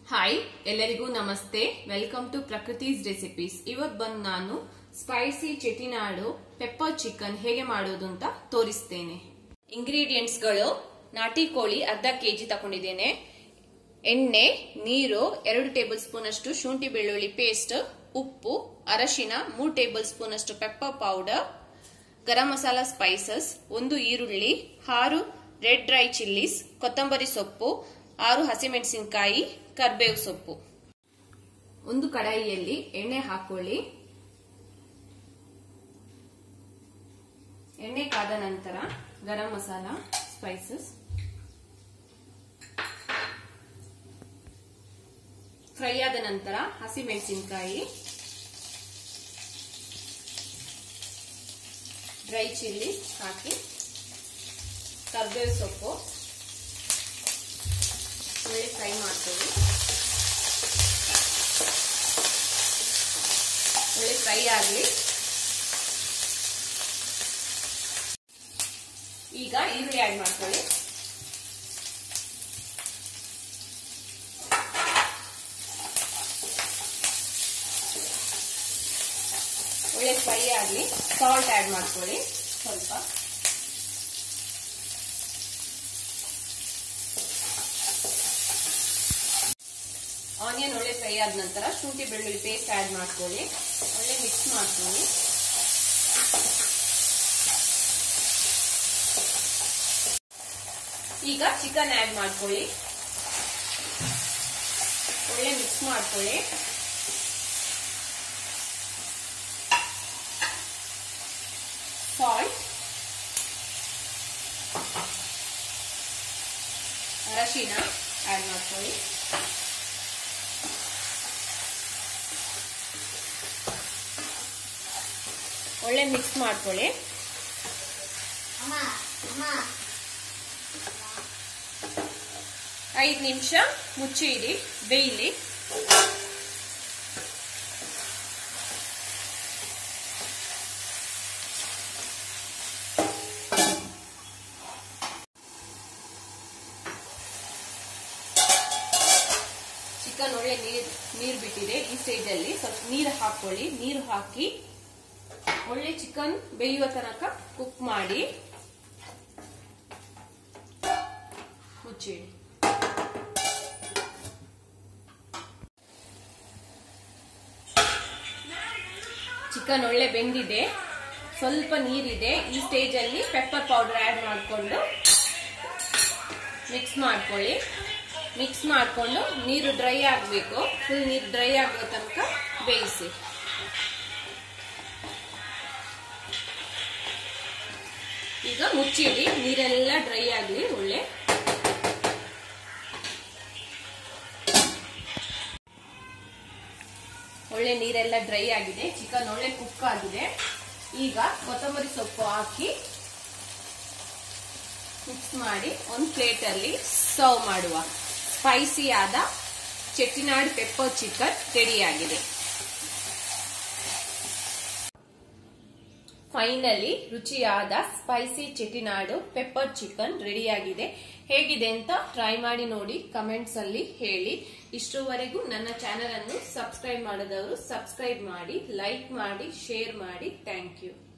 hi ಎಲ್ಲರಿಗೂ ನಮಸ್ತೆ welcome to ಪ್ರಕೃತಿಸ್ recipes ಇವತ್ ಬಂದು ನಾನು ಸ್ಪೈಸಿ ಚೆಟಿನಾಡು ಪೆಪ್ಪರ್ ಚಿಕನ್ ಹೇಗೆ ಮಾಡೋದು ಅಂತ ತೋರಿಸ್ತೇನೆ ಇಂಗ್ರೀಡಿಯೆಂಟ್ಸ್ ಗಳು ನಾಟಿ ಕೋಳಿ ಅರ್ಧ ಕೆಜಿ ತಗೊಂಡಿದ್ದೇನೆ ಎಣ್ಣೆ ನೀರು ಎರಡು ಟೇಬಲ್ ಸ್ಪೂನ್ ಅಷ್ಟು ಶುಂಠಿ ಬೆಳ್ಳುಳ್ಳಿ ಪೇಸ್ಟ್ ಉಪ್ಪು ಅರಶಿನ ಮೂರು ಟೇಬಲ್ ಸ್ಪೂನ್ ಅಷ್ಟು pepper powder garam masala spices ಒಂದು ಈರುಳ್ಳಿ ಆರು ರೆಡ್ ಡ್ರೈ ಚಿಲ್ಲೀಸ್ ಕೊತ್ತಂಬರಿ ಸೊಪ್ಪು ಆರು ಹಸಿಮೆಣಸಿನಕಾಯಿ ಕರ್ಬೇವು ಸೊಪ್ಪು ಒಂದು ಕಡಾಯಿಯಲ್ಲಿ ಎಣ್ಣೆ ಹಾಕೊಳ್ಳಿ ಎಣ್ಣೆ ಕಾದ ನಂತರ ಗರಂ ಮಸಾಲ ಸ್ಪೈಸಸ್ ಫ್ರೈ ಆದ ನಂತರ ಹಸಿಮೆಣಸಿನಕಾಯಿ ಡ್ರೈ ಚಿಲ್ಲಿ ಹಾಕಿ ಕರ್ಬೇವು ಸೊಪ್ಪು ಒಳ್ಳೆ ಫ್ರೈ ಮಾಡ್ಕೊಳ್ಳಿ ಒಳ್ಳೆ ಫ್ರೈ ಆಗಲಿ ಈಗ ಈರುಳ್ಳಿ ಆಡ್ ಮಾಡ್ಕೊಳ್ಳಿ ಒಳ್ಳೆ ಫ್ರೈ ಆಗಲಿ ಸಾಲ್ಟ್ ಆಡ್ ಮಾಡ್ಕೊಳ್ಳಿ ಸ್ವಲ್ಪ ಆನಿಯನ್ ಒಳ್ಳೆ ಫ್ರೈ ಆದ ನಂತರ ಶುಂಠಿ ಬೆಳ್ಳುಳ್ಳಿ ಪೇಸ್ಟ್ ಆಡ್ ಮಾಡ್ಕೊಳ್ಳಿ ಒಳ್ಳೆ ಮಿಕ್ಸ್ ಮಾಡ್ಕೊಳ್ಳಿ ಈಗ ಚಿಕನ್ ಆಡ್ ಮಾಡ್ಕೊಳ್ಳಿ ಒಳ್ಳೆ ಮಿಕ್ಸ್ ಮಾಡ್ಕೊಳ್ಳಿ ಸಾಲ್ಟ್ ಅರಶಿನ ಆಡ್ ಮಾಡ್ಕೊಳ್ಳಿ ಒಳ್ಳೆ ಮಿಕ್ಸ್ ಮಾಡ್ಕೊಳ್ಳಿ ಐದು ನಿಮಿಷ ಮುಚ್ಚಿ ಇಡಿ ಬೇಯಲಿ ಚಿಕನ್ ಒಳ್ಳೆ ನೀರ್ ನೀರ್ ಬಿಟ್ಟಿದೆ ಈ ಸ್ಟೇಜ್ ಅಲ್ಲಿ ಸ್ವಲ್ಪ ನೀರು ಹಾಕೊಳ್ಳಿ ನೀರು ಹಾಕಿ ಒಳ್ಳೆ ಚಿಕನ್ ಬೇಯುವ ತನಕ ಕುಕ್ ಮಾಡಿ ಮುಚ್ಚಿಡಿ ಚಿಕನ್ ಒಳ್ಳೆ ಬೆಂದಿದೆ ಸ್ವಲ್ಪ ನೀರಿದೆ ಈ ಸ್ಟೇಜ್ ಅಲ್ಲಿ ಪೆಪ್ಪರ್ ಪೌಡರ್ ಆಡ್ ಮಾಡಿಕೊಂಡು ಮಿಕ್ಸ್ ಮಾಡ್ಕೊಳ್ಳಿ ಮಿಕ್ಸ್ ಮಾಡಿಕೊಂಡು ನೀರು ಡ್ರೈ ಆಗಬೇಕು ಫುಲ್ ನೀರು ಡ್ರೈ ಆಗೋ ತನಕ ಬೇಯಿಸಿ ಈಗ ಮುಚ್ಚಿಡಿ ನೀರೆಲ್ಲ ಡ್ರೈ ಆಗಲಿ ಒಳ್ಳೆ ಒಳ್ಳೆ ನೀರೆಲ್ಲ ಡ್ರೈ ಆಗಿದೆ ಚಿಕನ್ ಒಳ್ಳೆ ಕುಕ್ ಆಗಿದೆ ಈಗ ಕೊತ್ತಂಬರಿ ಸೊಪ್ಪು ಹಾಕಿ ಮಿಕ್ಸ್ ಮಾಡಿ ಒಂದು ಪ್ಲೇಟ್ ಅಲ್ಲಿ ಸರ್ವ್ ಮಾಡುವ ಸ್ಪೈಸಿ ಆದ ಚೆಟ್ಟಿನಾಡು ಪೆಪ್ಪರ್ ಚಿಕನ್ ರೆಡಿ ಆಗಿದೆ ಫೈನಲಿ ರುಚಿಯಾದ ಸ್ಪೈಸಿ ಚೆಟ್ಟಿನಾಡು ಪೆಪ್ಪರ್ ಚಿಕನ್ ರೆಡಿಯಾಗಿದೆ ಹೇಗಿದೆ ಅಂತ ಟ್ರೈ ಮಾಡಿ ನೋಡಿ ಕಮೆಂಟ್ಸ್ ಅಲ್ಲಿ ಹೇಳಿ ಇಷ್ಟರವರೆಗೂ ನನ್ನ ಚಾನೆಲ್ ಅನ್ನು ಸಬ್ಸ್ಕ್ರೈಬ್ ಮಾಡದವರು ಸಬ್ಸ್ಕ್ರೈಬ್ ಮಾಡಿ ಲೈಕ್ ಮಾಡಿ ಶೇರ್ ಮಾಡಿ ಥ್ಯಾಂಕ್ ಯು